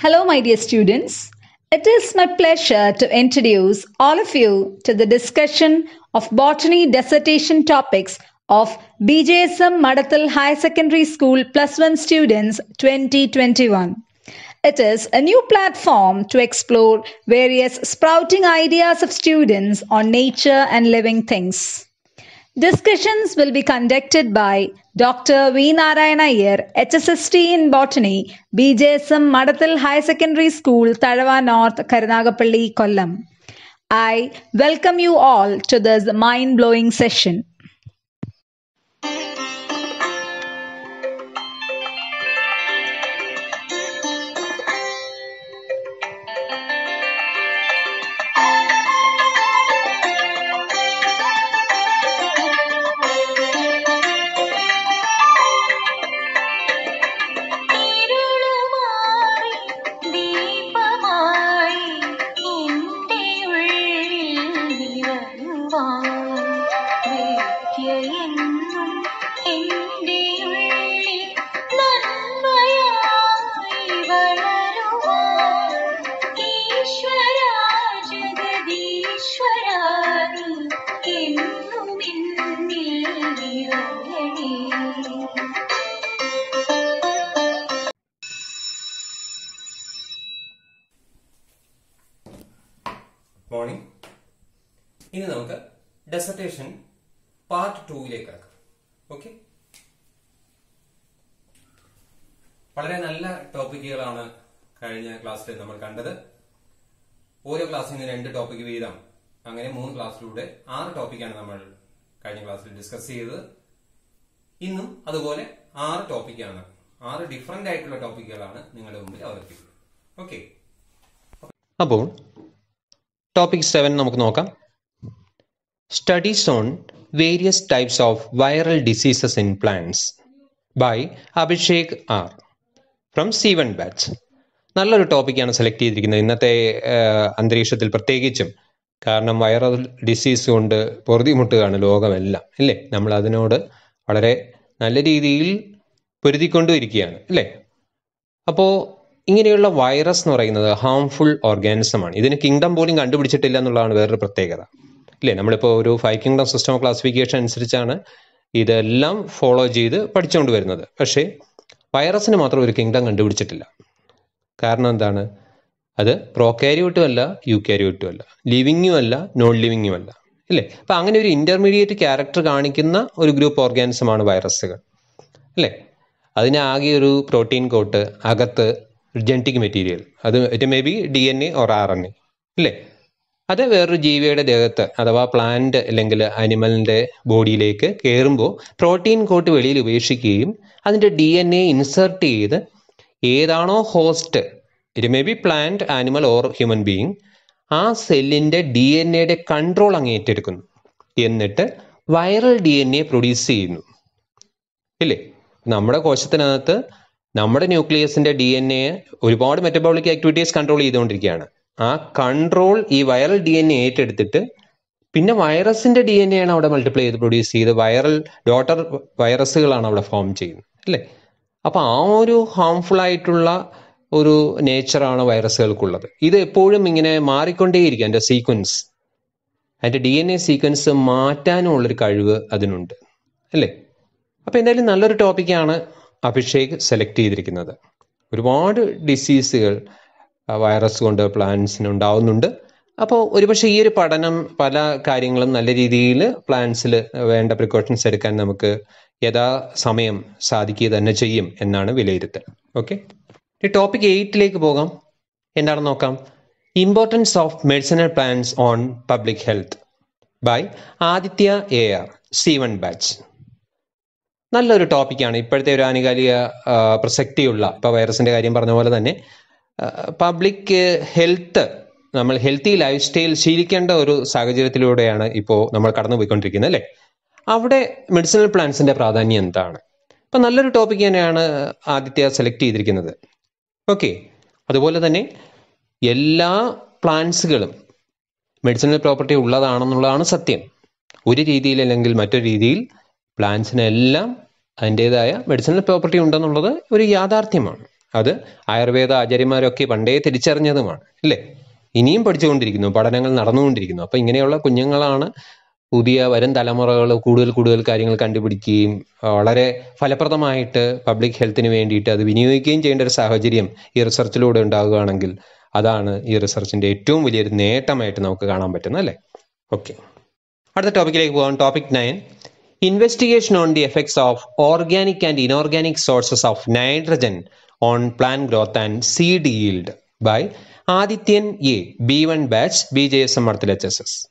Hello, my dear students. It is my pleasure to introduce all of you to the discussion of botany dissertation topics of BJSM Madathal High Secondary School Plus 1 students 2021. It is a new platform to explore various sprouting ideas of students on nature and living things. Discussions will be conducted by Dr. V. Narayana Iyer, HSST in Botany, BJSM Madathal High Secondary School, Tadava North, Karunagapalli, Kollam. I welcome you all to this mind blowing session. ഇരുളുമാറി ദീപമായി എൻ്റെ ഉള്ളിൽ നിറയുവാൻ വേദ്യയെന്നും എൻ്റെ ഉള്ളിൽ നന്മയായി വളരുവാൻ ഈശ്വരാ ജഗദീശ്വരാ നീ എന്നും എന്നിൽ നിറയണേ മോർണിംഗ് ഇനി നമുക്ക് ഡെസർട്ടേഷൻ പാർട്ട് ടൂവിലേക്ക് കിടക്കാം ഓക്കെ വളരെ നല്ല ടോപ്പിക്കുകളാണ് കഴിഞ്ഞ ക്ലാസ്സിൽ നമ്മൾ കണ്ടത് ഓരോ ക്ലാസ്സിൽ നിന്ന് രണ്ട് ടോപ്പിക് വീതം അങ്ങനെ മൂന്ന് ക്ലാസ്സിലൂടെ ആറ് ടോപ്പിക്കാണ് നമ്മൾ കഴിഞ്ഞ ക്ലാസ്സിൽ ഡിസ്കസ് ചെയ്തത് ഇന്നും അതുപോലെ ആറ് ടോപ്പിക്കാണ് ആറ് ഡിഫറെന്റ് ആയിട്ടുള്ള ടോപ്പിക്കുകളാണ് നിങ്ങളുടെ മുമ്പിൽ അവതരിപ്പിക്കുന്നത് ഓക്കെ അപ്പോൾ ടോപ്പിക് സെവൻ നമുക്ക് നോക്കാം studies on various types of viral diseases in plants by Abhishek R from C one batch നല്ലൊരു ടോപ്പിക്കാണ് സെലക്ട് ചെയ്തിരിക്കുന്നത് ഇന്നത്തെ ആ, അന്തരീക്ഷത്തിൽ പ്രത്യേകിച്ചും കാരണം വൈറൽ ഡിസീസ് കൊണ്ട് പൊറുതിമുട്ടുകയാണ് ലോകമെല്ലാം അല്ലേ നമ്മൾ അതിനോട് വളരെ നല്ല രീതിയിൽ പൊരുതിക്കൊണ്ടുമിരിക്കുകയാണ് അല്ലേ അപ്പോൾ ഇങ്ങനെയുള്ള വൈറസ് എന്ന് പറയുന്നത് ഹാംഫുൾ ഓർഗാനിസമാണ് ഇതിന് കിങ്ഡം പോലും കണ്ടുപിടിച്ചിട്ടില്ല എന്നുള്ളതാണ് വേറൊരു പ്രത്യേകത ഇല്ലേ നമ്മളിപ്പോൾ ഒരു five kingdom system of classification അനുസരിച്ചാണ് ഇതെല്ലാം ഫോളോ ചെയ്ത് പഠിച്ചുകൊണ്ട് വരുന്നത് പക്ഷേ വൈറസിന് മാത്രം ഒരു കിങ്ഡം കണ്ടുപിടിച്ചിട്ടില്ല കാരണം എന്താണ് അത് പ്രോകാരിയോട്ടും അല്ല യൂകാരിയോട്ടും അല്ല ലിവിങ്ങും അല്ല നോൺ ലിവിങ്ങും അല്ല ഇല്ലേ അപ്പം അങ്ങനെ ഒരു ഇന്റർമീഡിയറ്റ് ക്യാരക്ടർ കാണിക്കുന്ന ഒരു ഗ്രൂപ്പ് ഓർഗാനിസമാണ് വൈറസുകൾ അല്ലേ അതിന് ആകെ ഒരു പ്രോട്ടീൻ കോട്ട് അകത്ത് ജനറ്റിക് മെറ്റീരിയൽ അത് it may be D N A or R N A അല്ലേ അത് വേറൊരു ജീവിയുടെ ദേഹത്ത് അഥവാ പ്ലാന്റ് അല്ലെങ്കിൽ അനിമലിൻ്റെ ബോഡിയിലേക്ക് കയറുമ്പോൾ പ്രോട്ടീൻ കോട്ട് വെളിയിൽ ഉപേക്ഷിക്കുകയും അതിൻ്റെ ഡി എൻ എ ഇൻസേർട്ട് ചെയ്ത് ഏതാണോ host it may be plant animal or human being ആ സെല്ലിൻ്റെ ഡി എൻ എയുടെ കൺട്രോൾ അങ്ങ് ഏറ്റെടുക്കുന്നു എന്നിട്ട് viral D N A produce ചെയ്യുന്നു ഇല്ലേ നമ്മുടെ കോശത്തിനകത്ത് നമ്മുടെ ന്യൂക്ലിയസിന്റെ ഡി എൻ എ ഒരുപാട് മെറ്റബോളിക് ആക്ടിവിറ്റീസ് കൺട്രോൾ ചെയ്തുകൊണ്ടിരിക്കുകയാണ് ആ കൺട്രോൾ ഈ വൈറൽ ഡി എൻ എ ഏറ്റെടുത്തിട്ട് പിന്നെ വൈറസിന്റെ ഡി എൻ എ ആണ് അവിടെ മൾട്ടിപ്ലൈ ചെയ്ത് പ്രൊഡ്യൂസ് ചെയ്ത് വൈറൽ ഡോട്ടർ വൈറസുകളാണ് അവിടെ ഫോം ചെയ്യുന്നത് അല്ലേ അപ്പൊ ആ ഒരു ഹാംഫുൾ ആയിട്ടുള്ള ഒരു നേച്ചറാണ് വൈറസുകൾക്കുള്ളത് ഇത് എപ്പോഴും ഇങ്ങനെ മാറിക്കൊണ്ടേയിരിക്കും അതിന്റെ സീക്വൻസ് അതിന്റെ ഡി എൻ എ സീക്വൻസ് മാറ്റാനുള്ളൊരു കഴിവ് അതിനുണ്ട് അല്ലേ അപ്പോൾ എന്തായാലും നല്ലൊരു ടോപ്പിക്കാണ് അഭിഷേക് സെലക്ട് ചെയ്തിരിക്കുന്നത് ഒരുപാട് ഡിസീസുകൾ വൈറസ് കൊണ്ട് പ്ലാന്റ്സിന് ഉണ്ടാവുന്നുണ്ട് അപ്പോൾ ഒരുപക്ഷെ ഈ ഒരു പഠനം പല കാര്യങ്ങളും നല്ല രീതിയിൽ പ്ലാന്റ്സിൽ വേണ്ട പ്രിക്കോഷൻസ് എടുക്കാൻ നമുക്ക് യഥാസമയം സാധിക്കുക തന്നെ ചെയ്യും എന്നാണ് വിലയിരുത്തൽ ഓക്കെ ഈ ടോപ്പിക് എയ്റ്റിലേക്ക് പോകാം എന്താണെന്ന് നോക്കാം importance of medicinal plants on public health by Aditya A R C one batch നല്ലൊരു ടോപ്പിക്കാണ് ഇപ്പോഴത്തെ ഒരു ആനുകാലിക ആ, പ്രസക്തിയുള്ള ഇപ്പോൾ വൈറസിന്റെ കാര്യം പറഞ്ഞ പോലെ തന്നെ പബ്ലിക് ഹെൽത്ത് നമ്മൾ ഹെൽത്തി ലൈഫ് സ്റ്റൈൽ ശീലിക്കേണ്ട ഒരു സാഹചര്യത്തിലൂടെയാണ് ഇപ്പോൾ നമ്മൾ കടന്നുപോയിക്കൊണ്ടിരിക്കുന്നത് അല്ലേ അവിടെ മെഡിസിനൽ പ്ലാന്റ്സിന്റെ പ്രാധാന്യം എന്താണ് ഇപ്പം നല്ലൊരു ടോപ്പിക് തന്നെയാണ് ആദിത്യ സെലക്ട് ചെയ്തിരിക്കുന്നത് ഓക്കെ അതുപോലെ തന്നെ എല്ലാ പ്ലാന്റ്സുകളും മെഡിസിനൽ പ്രോപ്പർട്ടി ഉള്ളതാണെന്നുള്ളതാണ് സത്യം ഒരു രീതിയിൽ അല്ലെങ്കിൽ മറ്റൊരു രീതിയിൽ പ്ലാന്റ്സിനെല്ലാം അതിൻ്റെതായ മെഡിസിനൽ പ്രോപ്പർട്ടി ഉണ്ടെന്നുള്ളത് ഒരു യാഥാർത്ഥ്യമാണ് അത് ആയുർവേദ ആചാര്യന്മാരൊക്കെ പണ്ടേ തിരിച്ചറിഞ്ഞതുമാണ് അല്ലേ ഇനിയും പഠിച്ചുകൊണ്ടിരിക്കുന്നു പഠനങ്ങൾ നടന്നുകൊണ്ടിരിക്കുന്നു അപ്പൊ ഇങ്ങനെയുള്ള കുഞ്ഞുങ്ങളാണ് പുതിയ വരും തലമുറകൾ കൂടുതൽ കൂടുതൽ കാര്യങ്ങൾ കണ്ടുപിടിക്കുകയും വളരെ ഫലപ്രദമായിട്ട് പബ്ലിക് ഹെൽത്തിന് വേണ്ടിയിട്ട് അത് വിനിയോഗിക്കുകയും ചെയ്യേണ്ട ഒരു സാഹചര്യം ഈ റിസർച്ചിലൂടെ ഉണ്ടാകുകയാണെങ്കിൽ അതാണ് ഈ റിസർച്ചിന്റെ ഏറ്റവും വലിയൊരു നേട്ടമായിട്ട് നമുക്ക് കാണാൻ പറ്റുന്നത് അല്ലേ ഓക്കെ അടുത്ത ടോപ്പിക്കിലേക്ക് പോകാം topic nine investigation on the effects of organic and inorganic sources of nitrogen on plant growth and seed yield by Adithyan A B one batch B J S M Madathil H S S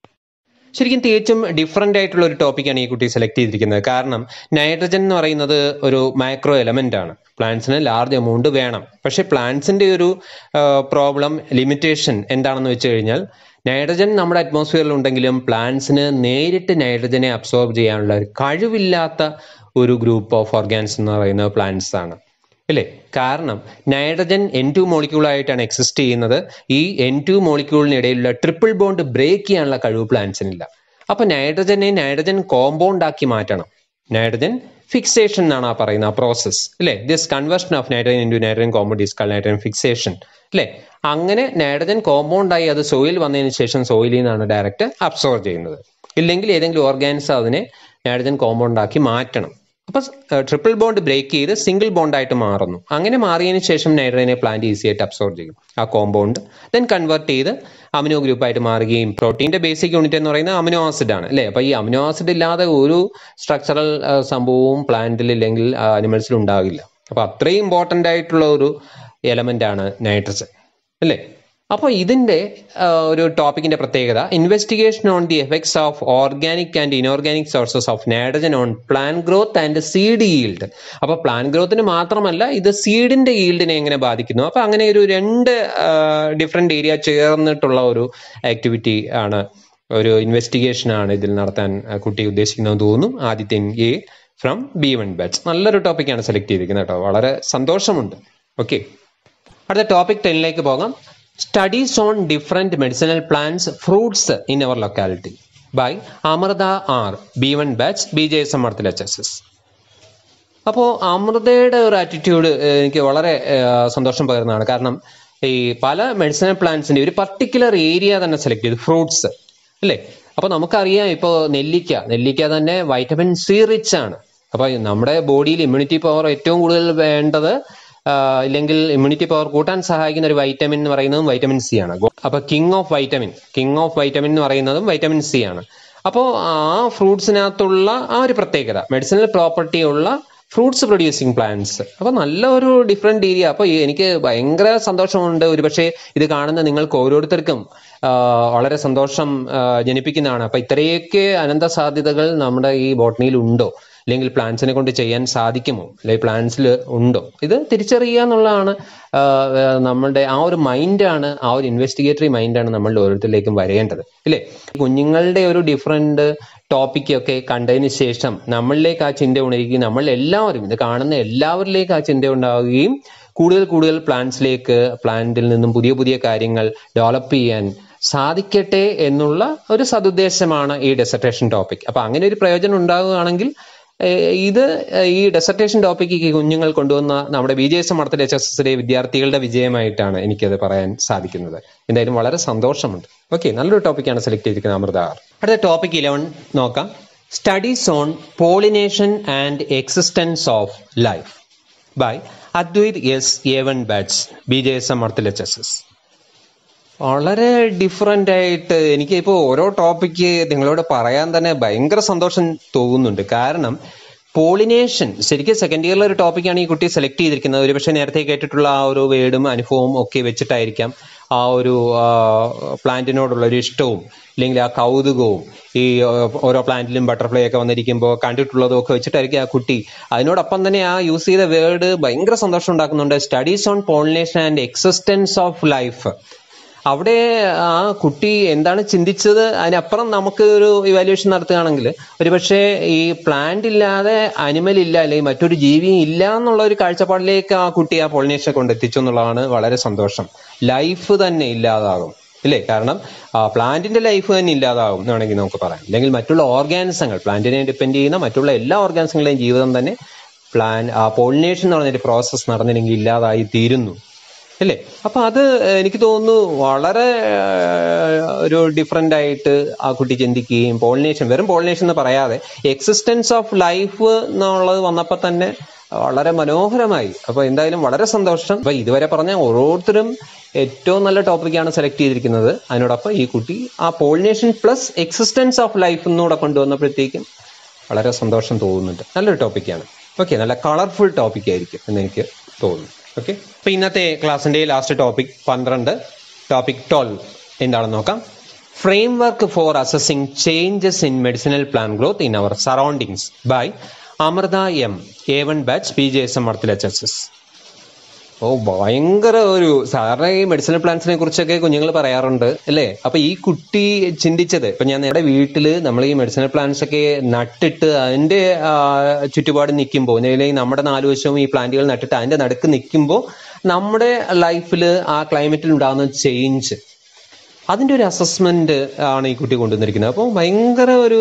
ശരിക്കും തികച്ചും different ആയിട്ടുള്ള ഒരു ടോപ്പിക്കാണ് ഈ കുട്ടി select ചെയ്തിരിക്കുന്നത് കാരണം nitrogen എന്ന് പറയുന്നത് ഒരു മൈക്രോ എലമെന്റ് ആണ് പ്ലാന്റ്സിന് ലാർജ് എമൗണ്ട് വേണം പക്ഷെ പ്ലാന്റ്സിന്റെ ഒരു പ്രോബ്ലം ലിമിറ്റേഷൻ എന്താണെന്ന് വെച്ച് കഴിഞ്ഞാൽ നൈട്രജൻ നമ്മുടെ അറ്റ്മോസ്ഫിയറിൽ ഉണ്ടെങ്കിലും പ്ലാന്റ്സിന് നേരിട്ട് നൈട്രജനെ അബ്സോർബ് ചെയ്യാനുള്ള ഒരു കഴിവില്ലാത്ത ഒരു ഗ്രൂപ്പ് ഓഫ് ഓർഗാൻസ് എന്ന് പറയുന്നത് പ്ലാന്റ്സ് ആണ് അല്ലേ കാരണം നൈട്രജൻ എൻ ടു മോളിക്യൂളായിട്ടാണ് എക്സിസ്റ്റ് ചെയ്യുന്നത് ഈ എൻ ടു മോളിക്യൂളിനിടയിലുള്ള ട്രിപ്പിൾ ബോണ്ട് ബ്രേക്ക് ചെയ്യാനുള്ള കഴിവ് പ്ലാന്റ്സിനില്ല അപ്പൊ നൈട്രജനെ നൈട്രജൻ കോമ്പൗണ്ട് ആക്കി മാറ്റണം നൈട്രജൻ ഫിക്സേഷൻ എന്നാണ് ആ പറയുന്ന ആ പ്രോസസ് അല്ലേ this conversion of nitrogen into nitrogen compound is call nitrogen fixation അല്ലേ അങ്ങനെ നൈട്രജൻ കോമ്പൗണ്ട് ആയി അത് സോയിൽ വന്നതിന് ശേഷം സോയിലിൽ നിന്നാണ് ഡയറക്റ്റ് അബ്സോർബ് ചെയ്യുന്നത് ഇല്ലെങ്കിൽ ഏതെങ്കിലും ഓർഗാനിസം അതിനെ നൈട്രജൻ കോമ്പൗണ്ട് ആക്കി മാറ്റണം അപ്പൊ ട്രിപ്പിൾ ബോണ്ട് ബ്രേക്ക് ചെയ്ത് സിംഗിൾ ബോണ്ട് ആയിട്ട് മാറുന്നു അങ്ങനെ മാറിയതിന് ശേഷം നൈട്രജനെ പ്ലാന്റ് ഈസി ആയിട്ട് അബ്സോർബ് ചെയ്യും ആ കോമ്പൗണ്ട് ദെൻ കൺവേർട്ട് ചെയ്ത് അമിനോ ഗ്രൂപ്പായിട്ട് മാറുകയും പ്രോട്ടീന്റെ ബേസിക് യൂണിറ്റ് എന്ന് പറയുന്നത് അമിനോ ആസിഡ് ആണ് അല്ലേ അപ്പൊ ഈ അമിനോ ആസിഡ് ഇല്ലാതെ ഒരു സ്ട്രക്ചറൽ സംഭവവും പ്ലാന്റിൽ ഇല്ലെങ്കിൽ അനിമൽസിൽ ഉണ്ടാകില്ല അപ്പൊ അത്രയും ഇമ്പോർട്ടന്റ് ആയിട്ടുള്ള ഒരു എലമെന്റ് ആണ് നൈട്രജൻ അല്ലേ അപ്പോൾ ഇതിന്റെ ആ, ഒരു ടോപ്പിക്കിന്റെ പ്രത്യേകത investigation on the effects of organic and inorganic sources of nitrogen on plant growth and seed yield അപ്പോൾ പ്ലാൻ ഗ്രോത്തിന് മാത്രമല്ല ഇത് സീഡിന്റെ yield-നെ എങ്ങനെ ബാധിക്കുന്നു അപ്പോൾ അങ്ങനെ ഒരു രണ്ട് ഡിഫറെന്റ് ഏരിയ ചേർന്നിട്ടുള്ള ഒരു ആക്ടിവിറ്റി ആണ് ഒരു ഇൻവെസ്റ്റിഗേഷൻ ആണ് ഇതിൽ നടത്താൻ ആ, കുട്ടി ഉദ്ദേശിക്കുന്നത് തോന്നുന്നു Adithyan A from B one batch നല്ലൊരു ടോപ്പിക്കാണ് സെലക്ട് ചെയ്തിരിക്കുന്നത് കേട്ടോ വളരെ സന്തോഷമുണ്ട് ഓക്കെ അടുത്ത ടോപ്പിക് ടെന്നിലേക്ക് പോകാം studies on different medicinal plants fruits in our locality by Amrita R B one batch B J S M Madathil H S S അപ്പോൾ അമൃതയുടെ ഒരു ആറ്റിറ്റ്യൂഡ് എനിക്ക് വളരെ ഏഹ്, സന്തോഷം പകരുന്നതാണ് കാരണം ഈ പല മെഡിസിനൽ പ്ലാന്റ്സിന്റെ ഒരു പർട്ടിക്കുലർ ഏരിയ തന്നെ സെലക്ട് ചെയ്തു ഫ്രൂട്ട്സ് അല്ലേ അപ്പൊ നമുക്കറിയാം ഇപ്പോൾ നെല്ലിക്ക നെല്ലിക്ക തന്നെ വൈറ്റമിൻ സി റിച്ച് ആണ് അപ്പൊ നമ്മുടെ ബോഡിയിൽ ഇമ്മ്യൂണിറ്റി പവർ ഏറ്റവും കൂടുതൽ വേണ്ടത് ആ, ഇല്ലെങ്കിൽ ഇമ്മ്യൂണിറ്റി പവർ കൂട്ടാൻ സഹായിക്കുന്ന ഒരു വൈറ്റമിൻ എന്ന് പറയുന്നതും വൈറ്റമിൻ സി ആണ് അപ്പൊ king of vitamin king of vitamin എന്ന് പറയുന്നതും വൈറ്റമിൻ സി ആണ് അപ്പോൾ ആ ഫ്രൂട്ട്സിനകത്തുള്ള ആ ഒരു പ്രത്യേകത മെഡിസിനൽ പ്രോപ്പർട്ടി ഉള്ള ഫ്രൂട്ട്സ് പ്രൊഡ്യൂസിങ് പ്ലാന്റ്സ് അപ്പൊ നല്ല ഒരു ഡിഫറെന്റ് ഏരിയ അപ്പൊ ഈ എനിക്ക് ഭയങ്കര സന്തോഷമുണ്ട് ഒരുപക്ഷെ ഇത് കാണുന്ന നിങ്ങൾക്ക് ഓരോരുത്തർക്കും ആ, വളരെ സന്തോഷം ആ, ജനിപ്പിക്കുന്നതാണ് അപ്പൊ ഇത്രയൊക്കെ അനന്ത സാധ്യതകൾ നമ്മുടെ ഈ ബോട്ടണിയിൽ ഉണ്ടോ അല്ലെങ്കിൽ പ്ലാന്റ്സിനെ കൊണ്ട് ചെയ്യാൻ സാധിക്കുമോ അല്ലെങ്കിൽ പ്ലാന്റ്സിൽ ഉണ്ടോ ഇത് തിരിച്ചറിയുക എന്നുള്ളതാണ് ആ, ആ, നമ്മളുടെ ആ ഒരു മൈൻഡാണ് ആ ഒരു ഇൻവെസ്റ്റിഗേറ്ററി മൈൻഡാണ് നമ്മളുടെ ഓരോരുത്തരിലേക്കും വരേണ്ടത് ഇല്ലേ കുഞ്ഞുങ്ങളുടെ ഒരു ഡിഫറെന്റ് ടോപ്പിക്കൊക്കെ കണ്ടതിന് ശേഷം നമ്മളിലേക്ക് ആ ചിന്ത ഉണരുകയും നമ്മൾ എല്ലാവരും ഇത് കാണുന്ന എല്ലാവരിലേക്ക് ആ ചിന്ത ഉണ്ടാവുകയും കൂടുതൽ കൂടുതൽ പ്ലാന്റ്സിലേക്ക് പ്ലാന്റിൽ നിന്നും പുതിയ പുതിയ കാര്യങ്ങൾ ഡെവലപ്പ് ചെയ്യാൻ സാധിക്കട്ടെ എന്നുള്ള ഒരു സതുദ്ദേശമാണ് ഈ ഡെസർട്ടേഷൻ ടോപ്പിക് അപ്പൊ അങ്ങനെ ഒരു പ്രയോജനം ഉണ്ടാവുകയാണെങ്കിൽ ഏഹ് ഇത് ഈ ഡെസർട്ടേഷൻ ടോപ്പിക്ക് ഈ കുഞ്ഞുങ്ങൾ കൊണ്ടുവന്ന നമ്മുടെ ബി ജെ എസ് മഠത്തിലെ എച്ച് എസ് എസിലെ വിദ്യാർത്ഥികളുടെ വിജയമായിട്ടാണ് എനിക്കത് പറയാൻ സാധിക്കുന്നത് എന്തായാലും വളരെ സന്തോഷമുണ്ട് ഓക്കെ നല്ലൊരു ടോപ്പിക്കാണ് സെലക്ട് ചെയ്തിരിക്കുന്നത് അമൃത ആർ അടുത്ത ടോപ്പിക് ഇലവൻ നോക്കാം studies on pollination and existence of life by Advaith S A one batch B J S M Madathil H S S വളരെ ഡിഫറെന്റ് ആയിട്ട് എനിക്ക് ഇപ്പോൾ ഓരോ ടോപ്പിക്ക് നിങ്ങളോട് പറയാൻ തന്നെ ഭയങ്കര സന്തോഷം തോന്നുന്നുണ്ട് കാരണം പോളിനേഷൻ ശരിക്കും സെക്കൻഡ് ഇയറിലെ ഒരു ടോപ്പിക്കാണ് ഈ കുട്ടി സെലക്ട് ചെയ്തിരിക്കുന്നത് ഒരുപക്ഷെ നേരത്തെ കേട്ടിട്ടുള്ള ആ ഒരു വേർഡും അനുഭവവും ഒക്കെ വെച്ചിട്ടായിരിക്കാം ആ ഒരു പ്ലാന്റിനോടുള്ള ഒരു ഇഷ്ടവും ഇല്ലെങ്കിൽ ആ കൗതുകവും ഈ ആ, ഓരോ പ്ലാന്റിലും ബട്ടർഫ്ലൈ ഒക്കെ വന്നിരിക്കുമ്പോൾ കണ്ടിട്ടുള്ളതും ഒക്കെ വെച്ചിട്ടായിരിക്കും ആ കുട്ടി അതിനോടൊപ്പം തന്നെ ആ യൂസ് ചെയ്ത വേർഡ് ഭയങ്കര സന്തോഷം ഉണ്ടാക്കുന്നുണ്ട് studies on pollination and existence of life അവിടെ ആ കുട്ടി എന്താണ് ചിന്തിച്ചത് അതിനപ്പുറം നമുക്ക് ഒരു ഇവാലുവേഷൻ നടത്തുകയാണെങ്കിൽ ഒരുപക്ഷെ ഈ പ്ലാന്റ് ഇല്ലാതെ അനിമൽ ഇല്ല അല്ലെങ്കിൽ മറ്റൊരു ജീവിയും ഇല്ല എന്നുള്ള ഒരു കാഴ്ചപ്പാടിലേക്ക് ആ കുട്ടി ആ പോളിനേഷനെ കൊണ്ടെത്തിച്ചു എന്നുള്ളതാണ് വളരെ സന്തോഷം ലൈഫ് തന്നെ ഇല്ലാതാകും ഇല്ലേ കാരണം പ്ലാന്റിന്റെ ലൈഫ് തന്നെ ഇല്ലാതാകും എന്ന് വേണമെങ്കിൽ നമുക്ക് പറയാം അല്ലെങ്കിൽ മറ്റുള്ള ഓർഗാനിസങ്ങൾ പ്ലാന്റിനെ ഡിപ്പെൻഡ് ചെയ്യുന്ന മറ്റുള്ള എല്ലാ ഓർഗാനിസങ്ങളുടെയും ജീവിതം തന്നെ പ്ലാൻ ആ പോളിനേഷൻ എന്ന് പറഞ്ഞൊരു പ്രോസസ്സ് നടന്നില്ലെങ്കിൽ ഇല്ലാതായി തീരുന്നു അല്ലേ അപ്പൊ അത് എനിക്ക് തോന്നുന്നു വളരെ ആ, ഒരു ഡിഫറെന്റ് ആയിട്ട് ആ കുട്ടി ചിന്തിക്കുകയും പോളിനേഷൻ വെറും പോളിനേഷൻ എന്ന് പറയാതെ എക്സിസ്റ്റൻസ് ഓഫ് ലൈഫ് എന്നുള്ളത് വന്നപ്പോൾ തന്നെ വളരെ മനോഹരമായി അപ്പൊ എന്തായാലും വളരെ സന്തോഷം അപ്പൊ ഇതുവരെ പറഞ്ഞ ഓരോരുത്തരും ഏറ്റവും നല്ല ടോപ്പിക്കാണ് സെലക്ട് ചെയ്തിരിക്കുന്നത് അതിനോടൊപ്പം ഈ കുട്ടി ആ pollination plus existence of life എന്നൂടെ കൊണ്ടുവന്നപ്പോഴത്തേക്കും വളരെ സന്തോഷം തോന്നുന്നുണ്ട് നല്ലൊരു ടോപ്പിക്കാണ് ഓക്കെ നല്ല കളർഫുൾ ടോപ്പിക് ആയിരിക്കും എന്ന് എനിക്ക് തോന്നുന്നു ഓക്കെ അപ്പൊ ഇന്നത്തെ ക്ലാസ്സിന്റെ ലാസ്റ്റ് ടോപ്പിക് പന്ത്രണ്ട് ടോപ്പിക് ട്വൽവ് എന്താണെന്ന് നോക്കാം framework for assessing changes in medicinal plant growth in our surroundings by Amrita M A one batch P J S M Madathil H S S ഓ ഭയങ്കര ഒരു സാധാരണ ഈ മെഡിസിനൽ പ്ലാന്റ്സിനെ കുറിച്ചൊക്കെ കുഞ്ഞുങ്ങൾ പറയാറുണ്ട് അല്ലേ അപ്പൊ ഈ കുട്ടി ചിന്തിച്ചത് ഇപ്പൊ ഞാൻ നമ്മുടെ വീട്ടില് നമ്മൾ ഈ മെഡിസിനൽ പ്ലാന്റ്സ് ഒക്കെ നട്ടിട്ട് അതിന്റെ ആ, ചുറ്റുപാട് നിൽക്കുമ്പോൾ അല്ലെങ്കിൽ നമ്മുടെ നാല് വശവും ഈ പ്ലാന്റുകൾ നട്ടിട്ട് അതിന്റെ നടുക്ക് നിൽക്കുമ്പോൾ നമ്മുടെ ലൈഫിൽ ആ ക്ലൈമറ്റിൽ ഉണ്ടാകുന്ന ചേഞ്ച് അതിന്റെ ഒരു അസസ്മെന്റ് ആണ് ഈ കുട്ടി കൊണ്ടുവന്നിരിക്കുന്നത് അപ്പോൾ ഭയങ്കര ഒരു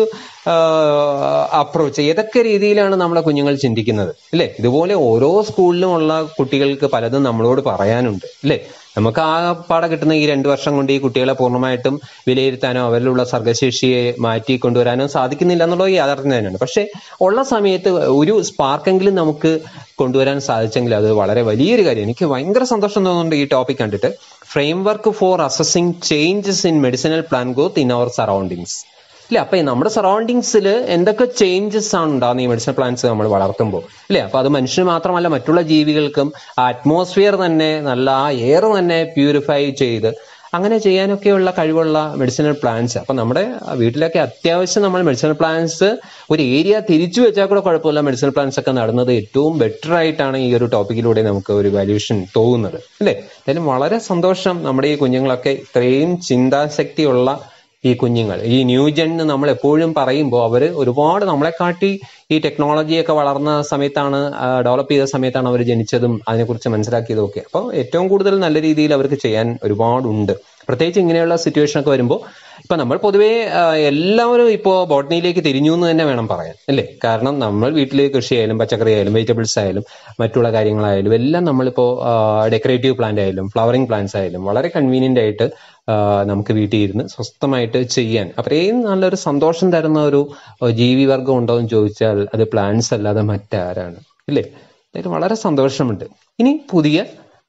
അപ്രോച്ച് ഏതൊക്കെ രീതിയിലാണ് നമ്മളെ കുഞ്ഞുങ്ങൾ ചിന്തിക്കുന്നത് അല്ലേ ഇതുപോലെ ഓരോ സ്കൂളിലും ഉള്ള കുട്ടികൾക്ക് പലതും നമ്മളോട് പറയാനുണ്ട് അല്ലേ നമുക്ക് ആ പാടെ കിട്ടുന്ന ഈ രണ്ടു വർഷം കൊണ്ട് ഈ കുട്ടികളെ പൂർണ്ണമായിട്ടും വിലയിരുത്താനോ അവരിലുള്ള സർഗശേഷിയെ മാറ്റി കൊണ്ടുവരാനോ സാധിക്കുന്നില്ല എന്നുള്ളത് യാഥാർത്ഥ്യം തന്നെയാണ് പക്ഷെ ഉള്ള സമയത്ത് ഒരു സ്പാർക്കെങ്കിലും നമുക്ക് കൊണ്ടുവരാൻ സാധിച്ചെങ്കിൽ അത് വളരെ വലിയൊരു കാര്യം എനിക്ക് ഭയങ്കര സന്തോഷം തോന്നുന്നുണ്ട് ഈ ടോപ്പിക് കണ്ടിട്ട് framework for assessing changes in medicinal plant growth in our surroundings ഇല്ല അപ്പൊ ഈ നമ്മുടെ സറൗണ്ടിങ്സിൽ എന്തൊക്കെ ചേഞ്ചസ് ആണ് ഉണ്ടാകുന്നത് ഈ മെഡിസിനൽ പ്ലാന്റ്സ് നമ്മൾ വളർത്തുമ്പോൾ ഇല്ലേ അപ്പൊ അത് മനുഷ്യന് മാത്രമല്ല മറ്റുള്ള ജീവികൾക്കും അറ്റ്മോസ്ഫിയർ തന്നെ നല്ല ആ എയർ തന്നെ പ്യൂരിഫൈ ചെയ്ത് അങ്ങനെ ചെയ്യാനൊക്കെയുള്ള കഴിവുള്ള മെഡിസിനൽ പ്ലാന്റ്സ് അപ്പൊ നമ്മുടെ വീട്ടിലൊക്കെ അത്യാവശ്യം നമ്മൾ മെഡിസിനൽ പ്ലാന്റ്സ് ഒരു ഏരിയ തിരിച്ചു വെച്ചാൽ കൂടെ കുഴപ്പമില്ല മെഡിസിനൽ പ്ലാന്റ്സ് ഒക്കെ നടുന്നത് ഏറ്റവും ബെറ്റർ ആയിട്ടാണ് ഈ ഒരു ടോപ്പിക്കിലൂടെ നമുക്ക് ഒരു വാല്യൂഷൻ തോന്നുന്നത് അല്ലേ എന്തായാലും വളരെ സന്തോഷം നമ്മുടെ ഈ കുഞ്ഞുങ്ങളൊക്കെ ഇത്രയും ചിന്താശക്തിയുള്ള ഈ കുഞ്ഞുങ്ങൾ ഈ ന്യൂ ജെൻ നമ്മൾ എപ്പോഴും പറയുമ്പോൾ അവർ ഒരുപാട് നമ്മളെക്കാട്ടി ഈ ടെക്നോളജിയൊക്കെ വളർന്ന സമയത്താണ് ഡെവലപ്പ് ചെയ്ത സമയത്താണ് അവർ ജനിച്ചതും അതിനെക്കുറിച്ച് മനസ്സിലാക്കിയതും ഒക്കെ അപ്പോൾ ഏറ്റവും കൂടുതൽ നല്ല രീതിയിൽ അവർക്ക് ചെയ്യാൻ ഒരുപാടുണ്ട് പ്രത്യേകിച്ച് ഇങ്ങനെയുള്ള സിറ്റുവേഷൻ ഒക്കെ വരുമ്പോൾ ഇപ്പൊ നമ്മൾ പൊതുവേ ആ, എല്ലാവരും ഇപ്പോൾ ബോട്ടണിയിലേക്ക് തിരിഞ്ഞു എന്ന് തന്നെ വേണം പറയാൻ അല്ലേ കാരണം നമ്മൾ വീട്ടിൽ കൃഷി ആയാലും പച്ചക്കറി ആയാലും വെജിറ്റബിൾസ് ആയാലും മറ്റുള്ള കാര്യങ്ങളായാലും എല്ലാം നമ്മളിപ്പോൾ ഡെക്കറേറ്റീവ് പ്ലാന്റ് ആയാലും ഫ്ലവറിംഗ് പ്ലാന്റ്സ് ആയാലും വളരെ കൺവീനിയന്റ് ആയിട്ട് ആ, നമുക്ക് വീട്ടിൽ ഇരുന്ന് സ്വസ്ഥമായിട്ട് ചെയ്യാൻ അത്രയും നല്ലൊരു സന്തോഷം തരുന്ന ഒരു ആ, ജീവിവർഗം ഉണ്ടോ എന്ന് ചോദിച്ചാൽ അത് പ്ലാന്റ്സ് അല്ലാതെ മറ്റാരാണ് ഇല്ലേ അതായത് വളരെ സന്തോഷമുണ്ട് ഇനി പുതിയ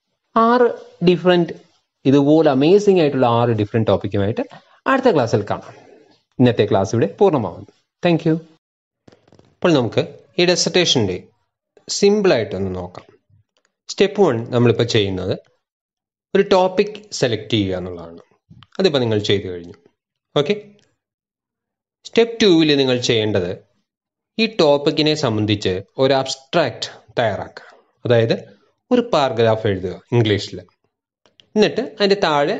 ആറ് ഡിഫറെന്റ് ഇതുപോലെ അമേസിംഗ് ആയിട്ടുള്ള ആറ് ഡിഫറെന്റ് ടോപ്പിക്കുമായിട്ട് അടുത്ത ക്ലാസ്സിൽ കാണാം ഇന്നത്തെ ക്ലാസ് ഇവിടെ പൂർണ്ണമാകുന്നു താങ്ക് യു അപ്പോൾ നമുക്ക് ഈ ഡെസർട്ടേഷൻ്റെ സിമ്പിളായിട്ടൊന്ന് നോക്കാം സ്റ്റെപ്പ് വൺ നമ്മളിപ്പോൾ ചെയ്യുന്നത് ഒരു ടോപ്പിക് സെലക്ട് ചെയ്യുക എന്നുള്ളതാണ് അതിപ്പോൾ നിങ്ങൾ ചെയ്തു കഴിഞ്ഞു ഓക്കെ സ്റ്റെപ്പ് ടൂവിൽ നിങ്ങൾ ചെയ്യേണ്ടത് ഈ ടോപ്പിക്കിനെ സംബന്ധിച്ച് ഒരു അബ്സ്ട്രാക്റ്റ് തയ്യാറാക്കുക അതായത് ഒരു പാരഗ്രാഫ് എഴുതുക ഇംഗ്ലീഷിൽ എന്നിട്ട് അതിൻ്റെ താഴെ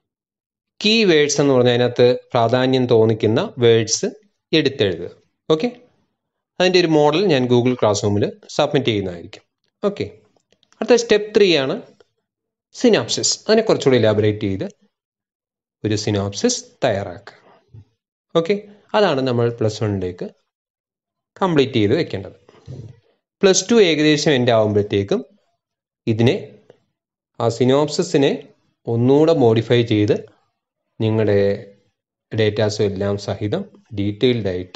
കീ വേഡ്സ് എന്ന് പറഞ്ഞാൽ അതിനകത്ത് പ്രാധാന്യം തോന്നിക്കുന്ന വേഡ്സ് എടുത്തെഴുതുക ഓക്കെ അതിൻ്റെ ഒരു മോഡൽ ഞാൻ ഗൂഗിൾ ക്ലാസ് റൂമിൽ സബ്മിറ്റ് ചെയ്യുന്നതായിരിക്കും ഓക്കെ അടുത്ത സ്റ്റെപ്പ് ത്രീ ആണ് സിനാപ്സിസ് അതിനെ കുറച്ചുകൂടി ഇലാബറേറ്റ് ചെയ്ത് ഒരു സിനാപ്സിസ് തയ്യാറാക്കുക ഓക്കെ അതാണ് നമ്മൾ പ്ലസ് വണ്ണിലേക്ക് കംപ്ലീറ്റ് ചെയ്ത് വെക്കേണ്ടത് പ്ലസ് ടു ഏകദേശം എൻ്റെ ആകുമ്പോഴത്തേക്കും ഇതിനെ ആ സിനോപ്സിസിനെ ഒന്നുകൂടെ മോഡിഫൈ ചെയ്ത് നിങ്ങളുടെ ഡേറ്റാസും എല്ലാം സഹിതം ഡീറ്റെയിൽഡ് ആയിട്ട്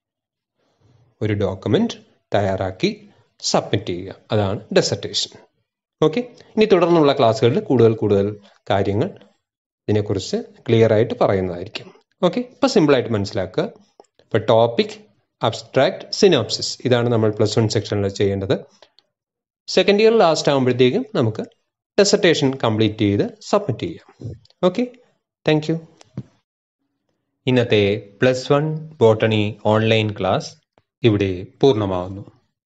ഒരു ഡോക്യുമെന്റ് തയ്യാറാക്കി സബ്മിറ്റ് ചെയ്യുക അതാണ് ഡെസർട്ടേഷൻ ഓക്കെ ഇനി തുടർന്നുള്ള ക്ലാസ്സുകളിൽ കൂടുതൽ കൂടുതൽ കാര്യങ്ങൾ ഇതിനെക്കുറിച്ച് ക്ലിയർ ആയിട്ട് പറയുന്നതായിരിക്കും ഓക്കെ ഇപ്പം സിമ്പിളായിട്ട് മനസ്സിലാക്കുക ഇപ്പം ടോപ്പിക് അബ്സ്ട്രാക്ട് സിനോപ്സിസ് ഇതാണ് നമ്മൾ പ്ലസ് വൺ സെക്ഷനിൽ ചെയ്യേണ്ടത് സെക്കൻഡ് ഇയർ ലാസ്റ്റ് ആകുമ്പോഴത്തേക്കും നമുക്ക് ഡെസർട്ടേഷൻ കംപ്ലീറ്റ് ചെയ്ത് സബ്മിറ്റ് ചെയ്യാം ഓക്കെ താങ്ക് യു ഇന്നത്തെ plus one botany online class ഇവിടെ പൂർണ്ണമാവുന്നു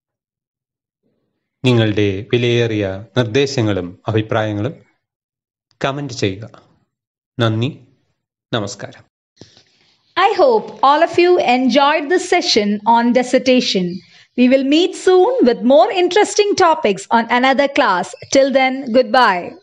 നിങ്ങളുടെ വിലയേറിയ നിർദ്ദേശങ്ങളും അഭിപ്രായങ്ങളും കമൻറ്റ് ചെയ്യുക നന്ദി നമസ്കാരം I hope all of you enjoyed this session on dissertation. We will meet soon with more interesting topics on another class. Till then, goodbye.